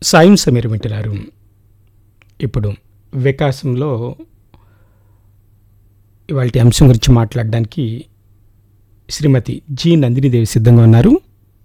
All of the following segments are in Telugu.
సాయం సమీర్ వింటున్నారు ఇప్పుడు వికాసంలో ఇవాళ అంశం గురించి మాట్లాడడానికి శ్రీమతి జి నందినిదేవి సిద్ధంగా ఉన్నారు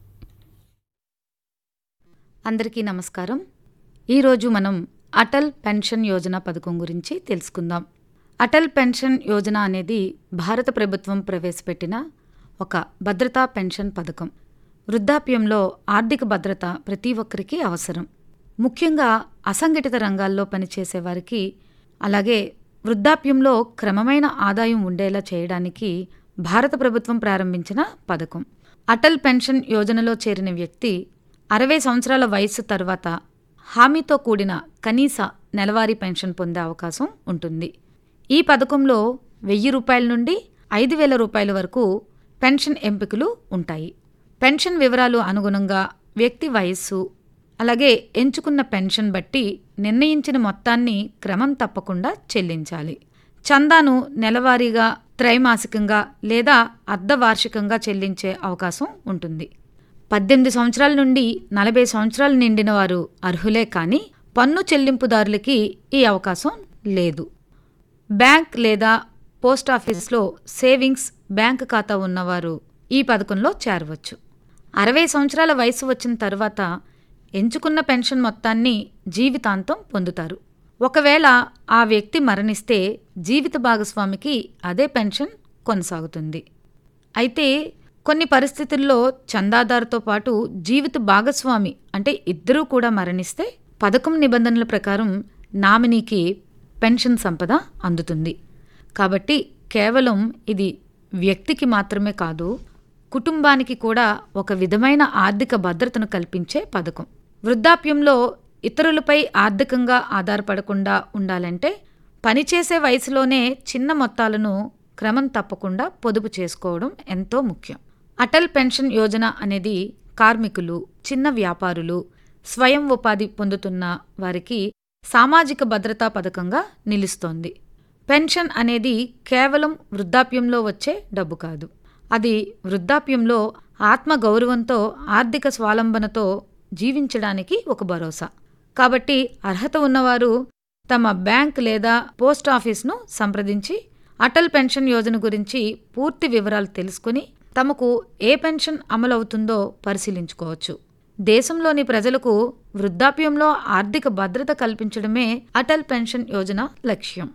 అందరికీ నమస్కారం ఈరోజు మనం అటల్ పెన్షన్ యోజన పథకం గురించి తెలుసుకుందాం అటల్ పెన్షన్ యోజన అనేది భారత ప్రభుత్వం ప్రవేశపెట్టిన ఒక భద్రతా పెన్షన్ పథకం వృద్ధాప్యంలో ఆర్థిక భద్రత ప్రతి ఒక్కరికి అవసరం ముఖ్యంగా అసంఘటిత రంగాల్లో పనిచేసే వారికి అలాగే వృద్ధాప్యంలో క్రమమైన ఆదాయం ఉండేలా చేయడానికి భారత ప్రభుత్వం ప్రారంభించిన పథకం అటల్ పెన్షన్ యోజనలో చేరిన వ్యక్తి అరవై సంవత్సరాల వయస్సు తర్వాత హామీతో కూడిన కనీస నెలవారీ పెన్షన్ పొందే అవకాశం ఉంటుంది ఈ పథకంలో వెయ్యి రూపాయల నుండి ఐదు వేల రూపాయల వరకు పెన్షన్ ఎంపికలు ఉంటాయి పెన్షన్ వివరాలు అనుగుణంగా వ్యక్తి వయస్సు అలాగే ఎంచుకున్న పెన్షన్ బట్టి నిర్ణయించిన మొత్తాన్ని క్రమం తప్పకుండా చెల్లించాలి చందాను నెలవారీగా త్రైమాసికంగా లేదా అర్ధవార్షికంగా చెల్లించే అవకాశం ఉంటుంది పద్దెనిమిది సంవత్సరాల నుండి నలభై సంవత్సరాలు నిండిన వారు అర్హులే కానీ పన్ను చెల్లింపుదారులకి ఈ అవకాశం లేదు బ్యాంక్ లేదా పోస్ట్ ఆఫీస్లో సేవింగ్స్ బ్యాంక్ ఖాతా ఉన్నవారు ఈ పథకంలో చేరవచ్చు అరవై సంవత్సరాల వయసు వచ్చిన తర్వాత ఎంచుకున్న పెన్షన్ మొత్తాన్ని జీవితాంతం పొందుతారు ఒకవేళ ఆ వ్యక్తి మరణిస్తే జీవిత భాగస్వామికి అదే పెన్షన్ కొనసాగుతుంది అయితే కొన్ని పరిస్థితుల్లో చందాదారుతో పాటు జీవిత భాగస్వామి అంటే ఇద్దరూ కూడా మరణిస్తే పథకం నిబంధనల ప్రకారం నామినీకి పెన్షన్ సంపద అందుతుంది కాబట్టి కేవలం ఇది వ్యక్తికి మాత్రమే కాదు కుటుంబానికి కూడా ఒక విధమైన ఆర్థిక భద్రతను కల్పించే పథకం వృద్ధాప్యంలో ఇతరులపై ఆర్థికంగా ఆధారపడకుండా ఉండాలంటే పనిచేసే వయసులోనే చిన్న మొత్తాలను క్రమం తప్పకుండా పొదుపు చేసుకోవడం ఎంతో ముఖ్యం అటల్ పెన్షన్ యోజన అనేది కార్మికులు చిన్న వ్యాపారులు స్వయం ఉపాధి పొందుతున్న వారికి సామాజిక భద్రతా పథకంగా నిలుస్తోంది పెన్షన్ అనేది కేవలం వృద్ధాప్యంలో వచ్చే డబ్బు కాదు అది వృద్ధాప్యంలో ఆత్మ గౌరవంతో ఆర్థిక స్వాలంబనతో జీవించడానికి ఒక భరోసా కాబట్టి అర్హత ఉన్నవారు తమ బ్యాంక్ లేదా పోస్ట్ ఆఫీస్ను సంప్రదించి అటల్ పెన్షన్ యోజన గురించి పూర్తి వివరాలు తెలుసుకుని తమకు ఏ పెన్షన్ అమలవుతుందో పరిశీలించుకోవచ్చు దేశంలోని ప్రజలకు వృద్ధాప్యంలో ఆర్థిక భద్రత కల్పించడమే అటల్ పెన్షన్ యోజన లక్ష్యం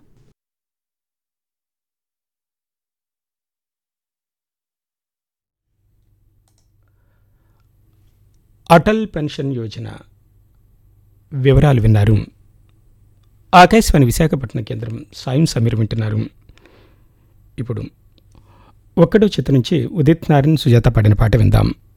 అటల్ పెన్షన్ యోజన వివరాలు విన్నారు ఆకాశవాణి విశాఖపట్నం కేంద్రం సాయం సమీర్ వింటున్నారు ఇప్పుడు ఒక్కడో చిత్ర నుంచి ఉదిత్ నారాయణ్ సుజాత పాడిన పాట విందాం